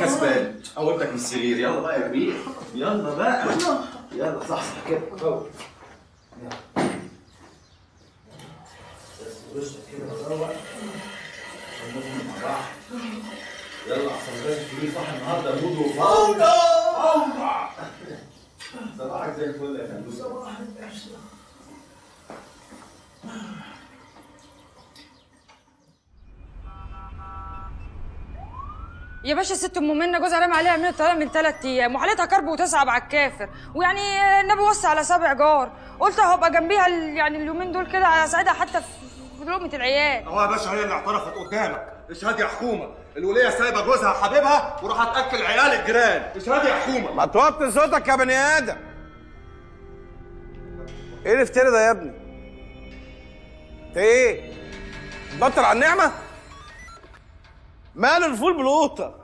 كسبان قومتك من السرير يلا بقى يا كبير يلا بقى يلا صح صح كده قوم. يلا. بس وشك كده مروق عشان نخرج مع بعض يلا احسن بلاش الكبير صح النهارده مود وفوضى فوضى صباحك زي الفل يا فندم صباحك يا باشا ست ام منى جوزها رمى عليها من الطلاق من ثلاث ايام وحالتها كرب وتصعب على الكافر ويعني النبي وصى على سبع جار قلت هبقى جنبيها ال- يعني اليومين دول كده اساعدها حتى في في لقمه العيال هو يا باشا هي اللي اعترفت قدامك اشهاد يا حكومه الوليه سايبه جوزها حبيبها وراح تاكل عيال الجيران اشهاد يا حكومه ما توطي صوتك يا بني ادم ايه الافتراء ده يا ابني انت ايه بطل على النعمه ماله الفول بالقوطه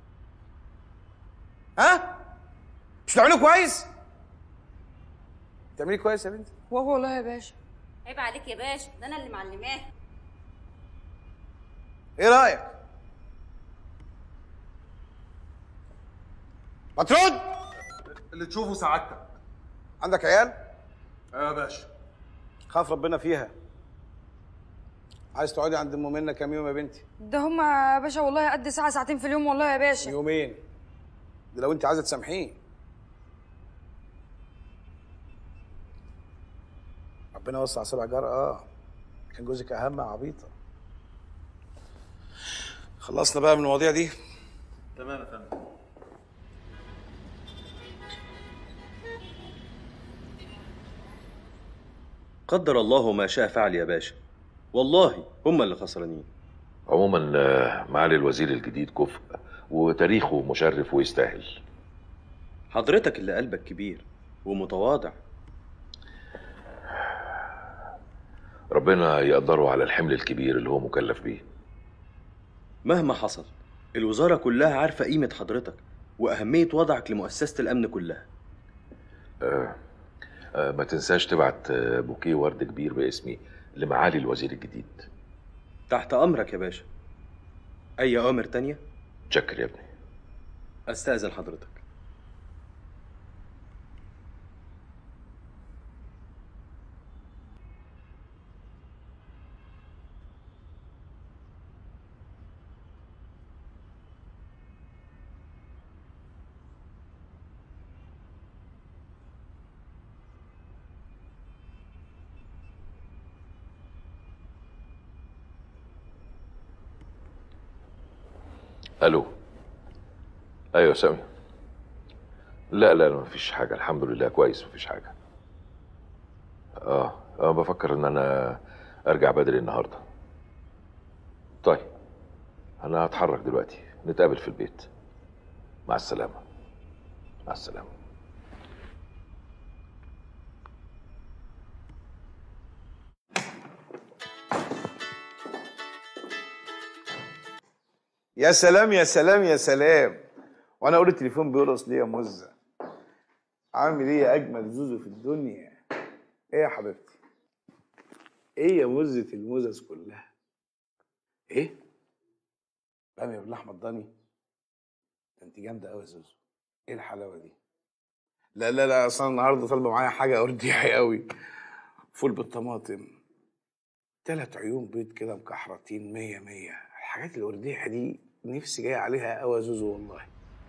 ها مش بتعملي كويس بتعملي كويس يا بنتي وهو والله يا باشا عيب عليك يا باشا ده انا اللي معلماه ايه رايك ما ترد اللي تشوفه سعادتك عندك عيال ايوه يا باشا خاف ربنا فيها عايز تقعدي عند ام منى كام يوم يا بنتي ده هما يا باشا والله قد ساعه ساعتين في اليوم والله يا باشا يومين ده لو انت عايزه تسامحيه ربنا وسع سبع جار اه كان جوزك اهم يا عبيطه خلصنا بقى من المواضيع دي تمام يا فندم قدر الله ما شاء فعل يا باشا والله هم اللي خسرانين عموما آه، معالي الوزير الجديد كفء وتاريخه مشرف ويستاهل حضرتك اللي قلبك كبير ومتواضع ربنا يقدره على الحمل الكبير اللي هو مكلف بيه مهما حصل الوزارة كلها عارفة قيمة حضرتك وأهمية وضعك لمؤسسة الأمن كلها آه، آه، ما تنساش تبعت آه، بوكيه ورد كبير باسمي لمعالي الوزير الجديد تحت أمرك يا باشا أي أوامر تانية تشكر يا ابني أستأذن حضرتك الو ايوه سامي لا لا لا مفيش حاجه الحمد لله كويس مفيش حاجه اه اه بفكر ان انا ارجع بدري النهارده طيب انا هتحرك دلوقتي نتقابل في البيت مع السلامه مع السلامه يا سلام يا سلام يا سلام وانا اقول التليفون بيرقص ليه يا مزه عامل ايه يا اجمل زوزو في الدنيا ايه يا حبيبتي ايه يا مزه المزز كلها ايه باميه باللحمه الضاني ده انت جامده قوي يا زوزو ايه الحلاوه دي لا لا لا اصلا النهارده طالبه معايا حاجه ارديحي قوي فول بالطماطم تلات عيون بيض كده مكحرتين مية مية الحاجات الأرديحة دي نفسي جاي عليها قوي يا زوزو والله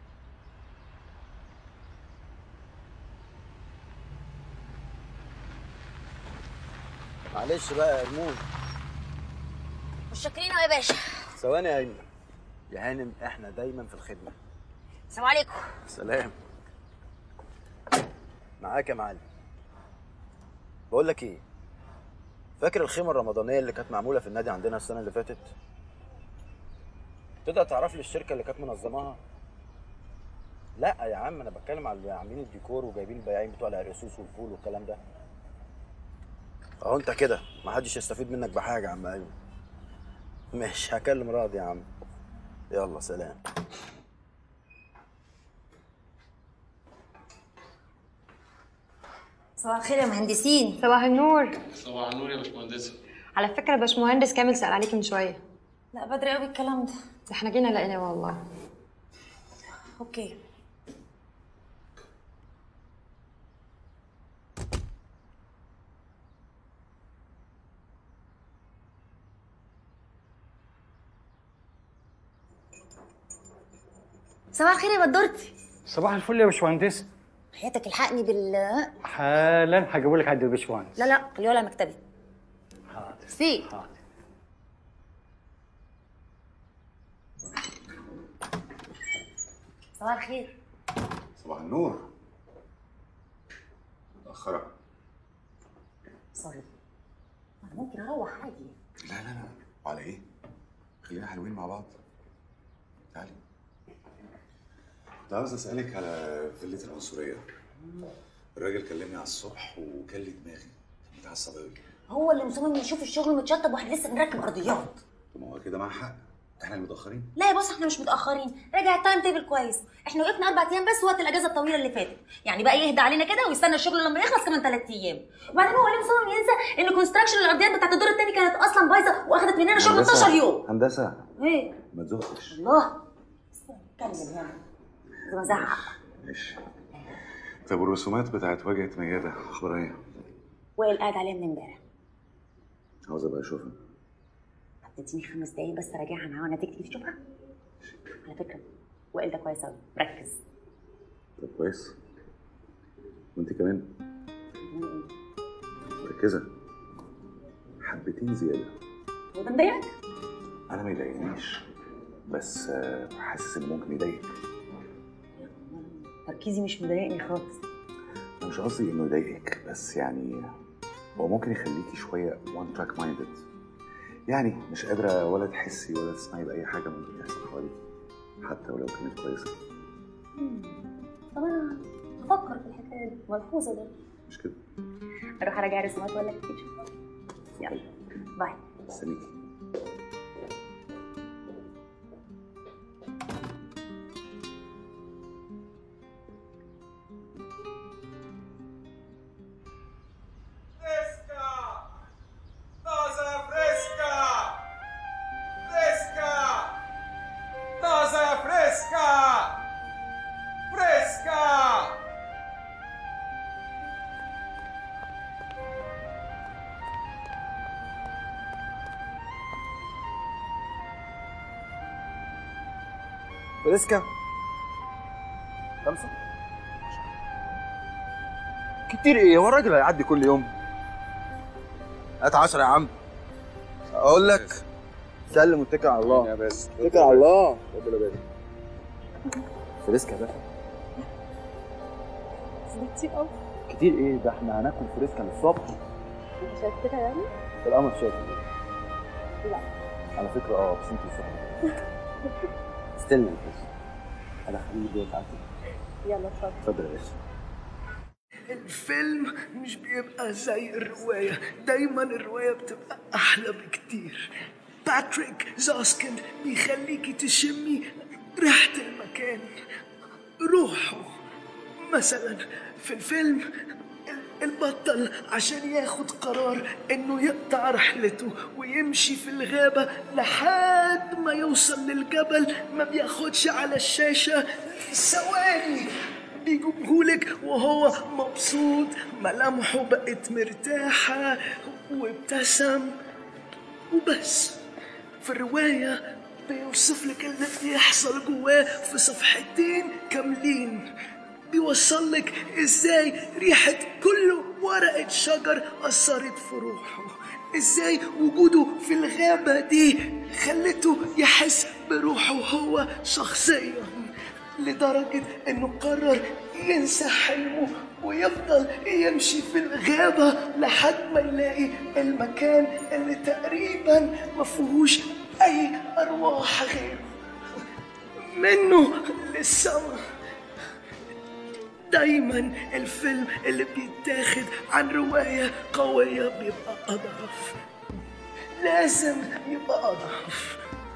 معلش بقى يا رموز متشكرين يا باشا ثواني يا ايمن يا هانم احنا دايما في الخدمه السلام عليكم سلام معاك يا معلم بقول لك ايه فاكر الخيمه الرمضانيه اللي كانت معموله في النادي عندنا السنه اللي فاتت تقدر تعرف لي الشركه اللي كانت منظماها لا يا عم انا بتكلم على اللي عاملين الديكور وجايبين البياعين بتوع العرقسوس والفول والكلام ده اهو انت كده محدش يستفيد منك بحاجه يا عم ايمن ماشي هكلم راضي يا عم يلا سلام صباح الخير يا مهندسين صباح النور صباح النور يا باشمهندسة على فكرة باشمهندس كامل سأل عليكي من شوية لا بدري قوي الكلام ده ده احنا جينا لقيناه والله اوكي صباح الخير يا بدرتي صباح الفل يا باشمهندس حياتك الحقني بال حالا هجيبه لك عند الباشمهندس لا لا خليه على مكتبي حاضر سي حاضر صباح الخير صباح النور متأخرة سوري أنا ممكن اروح عادي لا لا لا وعلى ايه؟ خلينا حلوين مع بعض تعالي كنت عاوز اسألك على فيلة العنصرية الراجل كلمني على الصبح وكل لي دماغي كان متعصب قوي هو اللي مصمم يشوف الشغل متشطب واحنا لسه بنركب ارضيات طب ما هو كده معاه حق احنا اللي متأخرين لا يا بص احنا مش متاخرين راجع التايم تيبل كويس احنا وقفنا اربع ايام بس وقت الاجازه الطويله اللي فاتت يعني بقى يهدى علينا كده ويستنى الشغل لما يخلص كمان ثلاث ايام وبعدين هو ليه مصمم ينسى ان كونستراكشن الارضيات بتاعت الدور الثاني كانت اصلا بايظه واخدت مننا شغل 12 يوم هندسة ايه ما تزقش الله اتكلم يعني لازم ازعق ماشي طب والرسومات بتاعت واجهة ميادة اخبارها ايه؟ وائل قاعد عليها من امبارح عاوز ابقى اشوفها هتديني خمس دقايق بس راجعها معاه وانا تكتب تشوفها على فكره وائل ده كويس قوي ركز طب كويس وانت كمان مركزة حبتين زيادة هو ده مضايقك؟ انا ما يضايقنيش بس آه، حاسس انه ممكن يضايقك تركيزي مش مضايقني خالص انا مش قصدي انه يضايقك بس يعني هو ممكن يخليكي شويه وان تراك مايندد يعني مش قادره ولا تحسي ولا تسمعي باي حاجه ممكن تحصل حواليك حتى ولو كانت كويسه طب انا هفكر في الحكايه دي ملحوظه ده مش كده اروح اراجع رسومات ولا كتير يلا باي استنيكي Fresca! Taza fresca! Fresca! Taza fresca! Fresca! فريسكا خمسة كتير ايه هو الراجل هيعدي كل يوم هات 10 يا عم اقول لك سلم واتكل على الله يا بس اتكل على الله ربنا يبارك فريسكا بقى كتير قوي كتير ايه ده احنا هناكل فريسكا للصبح انت شايف كده يعني؟ القمر شايف لا على فكره اه بس انت الصبح استنى يا باشا انا خليني جوه تعالى يلا اتفضل اتفضل يا باشا الفيلم مش بيبقى زي الرواية دايما الرواية بتبقى أحلى بكتير باتريك زاسكند بيخليكي تشمي ريحة المكان روحه مثلا في الفيلم البطل عشان ياخد قرار انه يقطع رحلته ويمشي في الغابة لحد ما يوصل للجبل ما بياخدش على الشاشة ثواني بيجيبهولك وهو مبسوط ملامحه بقت مرتاحة وابتسم وبس في الرواية بيوصف لك اللي بيحصل جواه في صفحتين كاملين بيوصل لك ازاي ريحة كل ورقة شجر أثرت في روحه ازاي وجوده في الغابة دي خلته يحس بروحه هو شخصيا لدرجة انه قرر ينسى حلمه ويفضل يمشي في الغابة لحد ما يلاقي المكان اللي تقريبا ما فيهوش أي أرواح غيره منه للسما دايما الفيلم اللي بيتاخد عن رواية قوية بيبقى أضعف لازم يبقى أضعف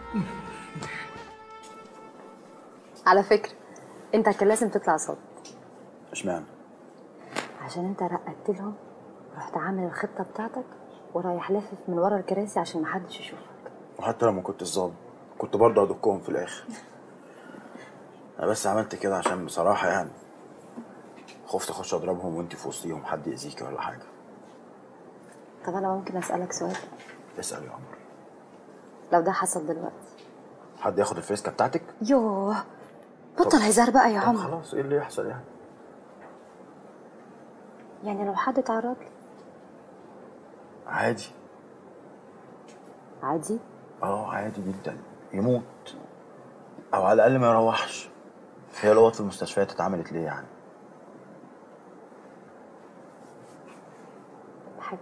على فكرة انت كان لازم تطلع صوت اشمعنى عشان انت رقدت لهم رحت عامل الخطة بتاعتك ورايح لافف من ورا الكراسي عشان محدش يشوفك وحتى لو ما كنتش ظابط كنت برضه هدكهم في الاخر انا بس عملت كده عشان بصراحه يعني خفت اخش اضربهم وانت في وسطيهم حد يأذيكي ولا حاجه طب انا ممكن اسالك سؤال اسال يا عمر لو ده حصل دلوقتي حد ياخد الفريسكا بتاعتك يوه بطل هزار بقى يا طب عمر خلاص ايه اللي يحصل يعني يعني لو حد اتعرض لي عادي عادي اه عادي جدا يموت او على الاقل ما يروحش هي الأوض في المستشفيات اتعملت ليه يعني بحب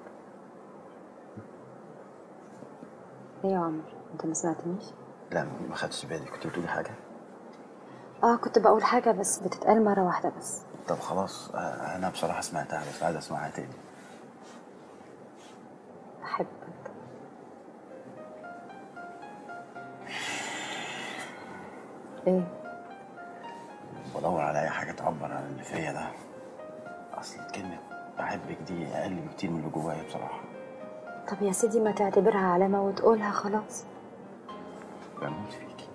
ايه يا عمر انت ما سمعتنيش لا ما خدتش بالي كنت بتقولي حاجه اه كنت بقول حاجه بس بتتقال مره واحده بس طب خلاص آه، انا بصراحه سمعتها بس عايز اسمعها تاني بحبك ايه بدور على اي حاجه تعبر عن اللي فيا ده اصل كلمه بحبك دي اقل بكتير من اللي جوايا بصراحه طب يا سيدي ما تعتبرها علامه وتقولها خلاص بموت فيكي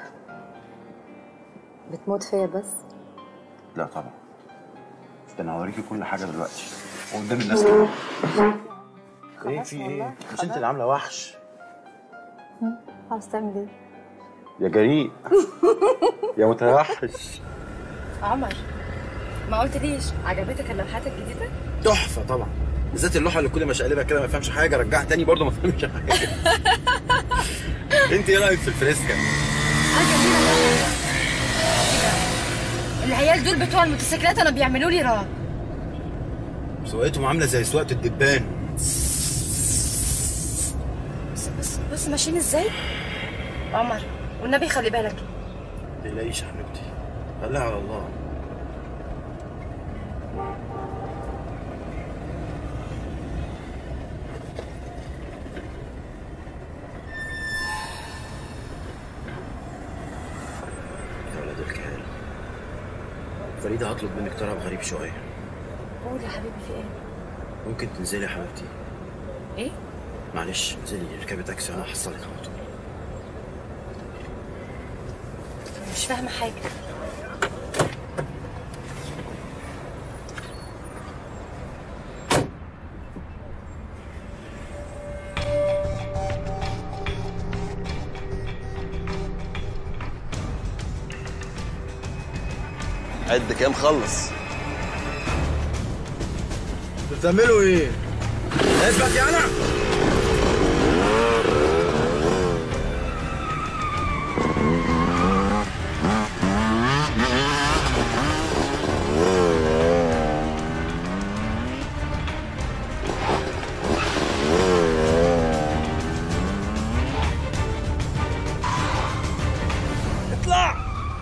بتموت فيا بس لا طبعا ده انا هوريكي كل حاجه دلوقتي وقدام الناس كمان ايه خلاص في والله، ايه مش انت اللي عامله وحش هم، عاوز تعمل ايه يا جريء يا متوحش عمر ما قلت ليش عجبتك اللوحات الجديده تحفه طبعا بالذات اللوحه اللي كل ما شقلبها كده ما فهمش حاجه رجعها تاني برضه ما فهمش حاجه انت ايه رايك في الفريسكا العيال دول بتوع الموتوسيكلات انا بيعملوا لي رعب سواقتهم عامله زي سواقه الدبان بس بس بص ماشيين ازاي عمر والنبي خلي بالك ما تقلقيش يا حبيبتي خليها على الله يا ولاد الكهال فريدة هطلب منك طلب غريب شوية قول يا حبيبي في ايه ممكن تنزلي يا حبيبتي ايه معلش انزلي اركبي تاكسي وانا هحصلك على طول مش فاهمه حاجه قد كام خلص بتعملوا ايه؟ اثبت يا انا اطلع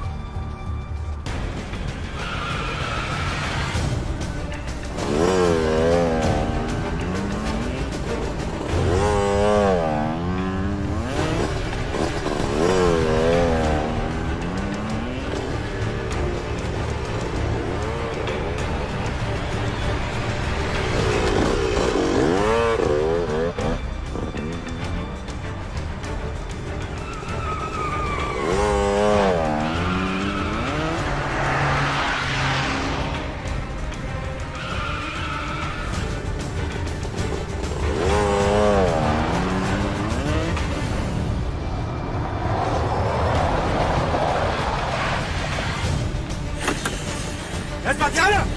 اثبت يا انا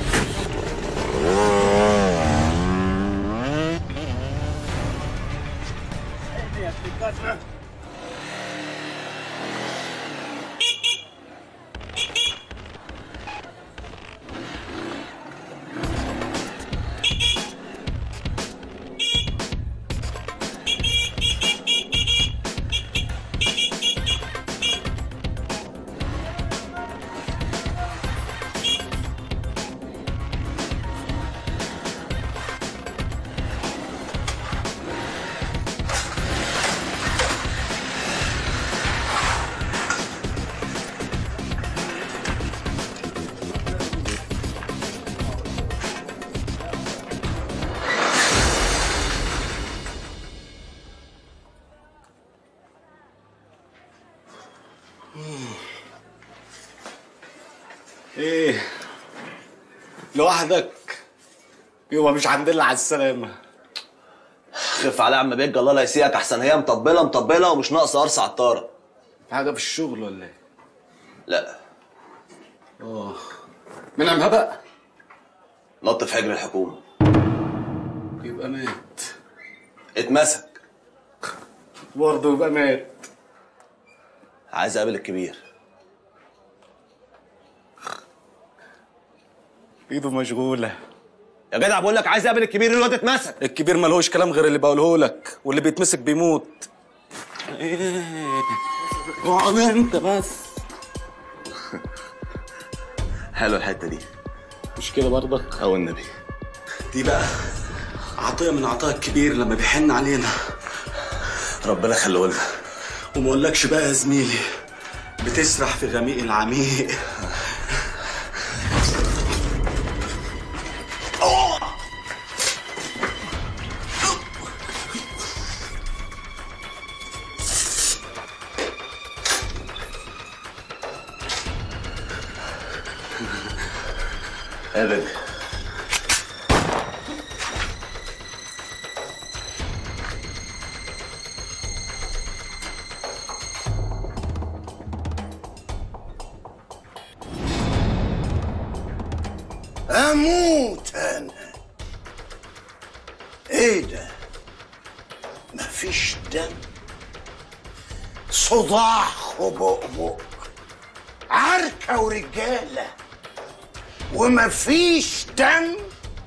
ايه لوحدك يبقى مش عندنا على السلامة خف على عم بيج الله لا يسيئك احسن هي مطبله مطبله ومش ناقصه قرص عطاره في حاجة في الشغل ولا ايه؟ لا اه من عمها بقى نط في حجر الحكومه يبقى مات اتمسك برضه يبقى مات عايز اقابل الكبير ايده مشغولة يا جدع بقول لك عايز اقابل الكبير الواد اتمسك الكبير ملهوش كلام غير اللي بقوله لك واللي بيتمسك بيموت ايه اقعد انت بس حلوه الحته دي مش كده برضك او النبي دي بقى عطيه من عطاء الكبير لما بيحن علينا ربنا خليه لنا وما اقولكش بقى يا زميلي بتسرح في غميق العميق ابدا اموت انا ايه ده مفيش دم صداع خبؤبؤ عركة ورجالة ومفيش دم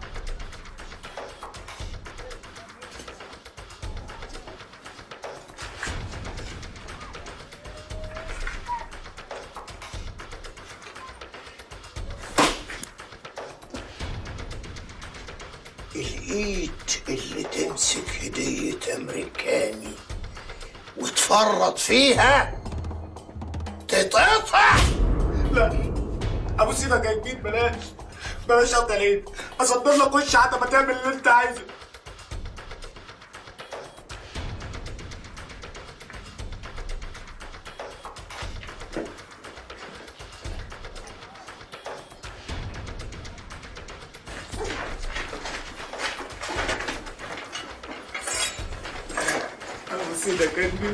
الايد اللي تمسك هدية امريكاني وتفرط فيها تتقطع لا ابو سينا جايبين بلاش بلاش افضل ايد اصدر لك وش حتى ما تعمل اللي انت عايزه ابو سينا جايبين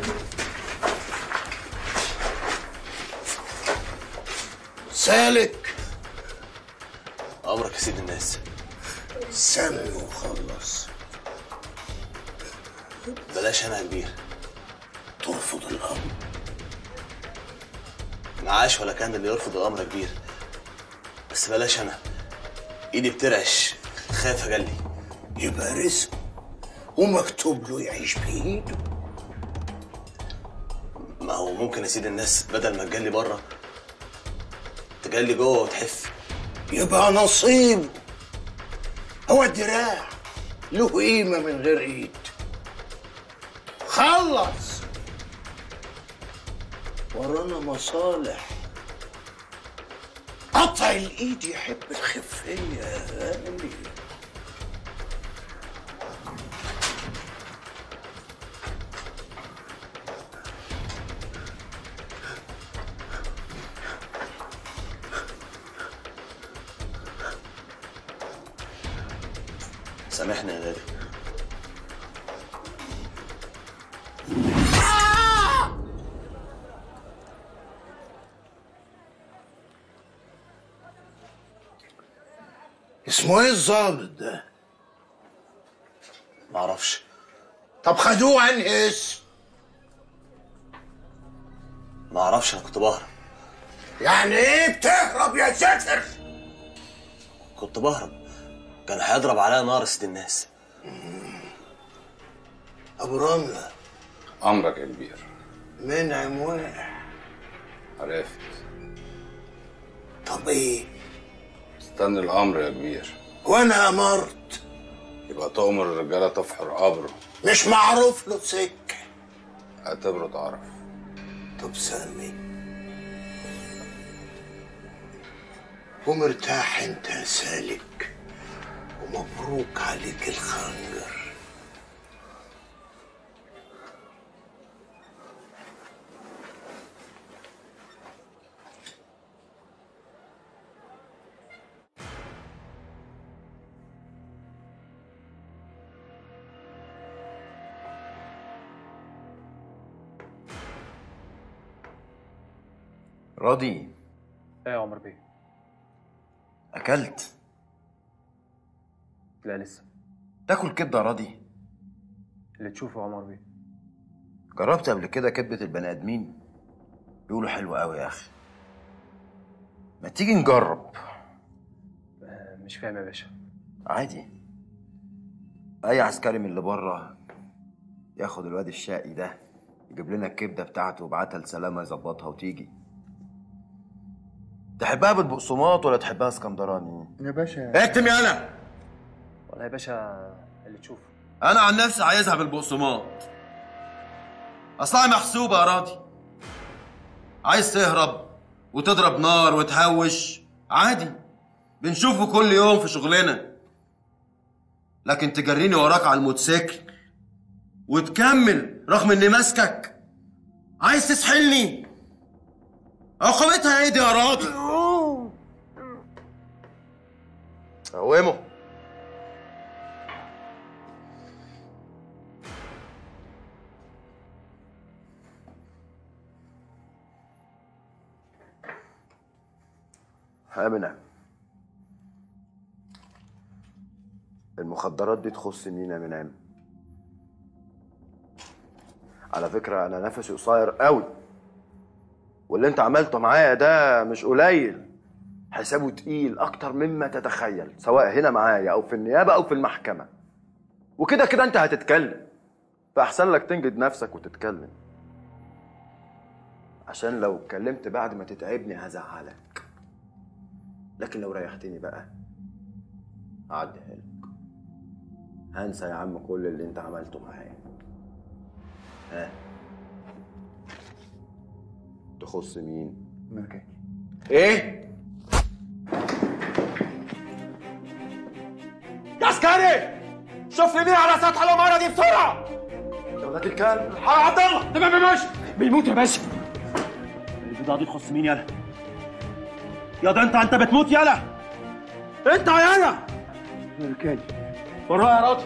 سالك امرك يا سيد الناس سمي وخلص بلاش انا يا كبير ترفض الامر معاش ولا كان اللي يرفض الامر يا كبير بس بلاش انا ايدي بترعش خايف اجلي يبقى رزق ومكتوب له يعيش بايده ما هو ممكن يا سيد الناس بدل ما تجلي بره تجلي جوه وتحف يبقى نصيب هو الدراع له قيمة من غير ايد خلص ورانا مصالح قطع الايد يحب الخفية يا غالي سامحني يا غالي اسمه ايه الظابط ده؟ معرفش طب خدوه عن اسم معرفش انا كنت بهرب يعني ايه بتهرب يا ساتر؟ كنت بهرب كان هيضرب عليا نار يا سيد الناس ابو رملة امرك يا كبير منعم واقع عرفت طب ايه؟ استنى الامر يا كبير وانا امرت يبقى تؤمر الرجاله تفحر قبره مش معروف له سكة اعتبره تعرف طب سامي ومرتاح انت يا سالك ومبروك عليك الخنجر راضي ايه يا عمر بيه اكلت لا لسه تاكل كبده يا راضي اللي تشوفه يا عمر بيه جربت قبل كده كبده البني ادمين بيقولوا حلوه قوي يا اخي ما تيجي نجرب آه، مش فاهم يا باشا عادي اي عسكري من اللي بره ياخد الواد الشقي ده يجيب لنا الكبده بتاعته ويبعتها لسلامه يظبطها وتيجي تحبها بالبقسماط ولا تحبها اسكندراني يا باشا اكتم يالا والله يا باشا اللي تشوفه انا عن نفسي عايزها بالبقسماط اصلها محسوبه يا راضي عايز تهرب وتضرب نار وتهوش عادي بنشوفه كل يوم في شغلنا لكن تجريني وراك على الموتوسيكل وتكمل رغم اني ماسكك عايز تسحلني عقوبتها ايه دي يا راضي قومه آمنة المخدرات دي تخص مين يا منعم على فكرة أنا نفسي قصير قوي واللي أنت عملته معايا ده مش قليل حسابه تقيل أكتر مما تتخيل سواء هنا معايا أو في النيابة أو في المحكمة وكده كده أنت هتتكلم فأحسن لك تنجد نفسك وتتكلم عشان لو اتكلمت بعد ما تتعبني هزعلك لكن لو ريحتني بقى هعديها لك هنسى يا عم كل اللي انت عملته معايا ها تخص مين مكاني ايه يا عسكري شوف لي مين على سطح العماره دي بسرعه يا ولاد الكلب عبد الله تمام يا باشا بيموت يا باشا البضاعة دي تخص مين يالا يا ده انت انت بتموت يالا انت يالا مكاني ورايا يا راضي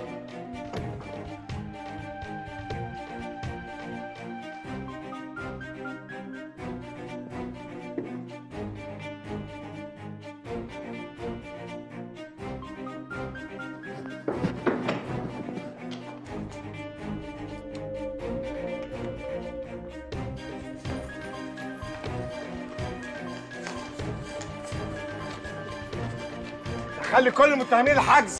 خلي كل المتهمين الحجز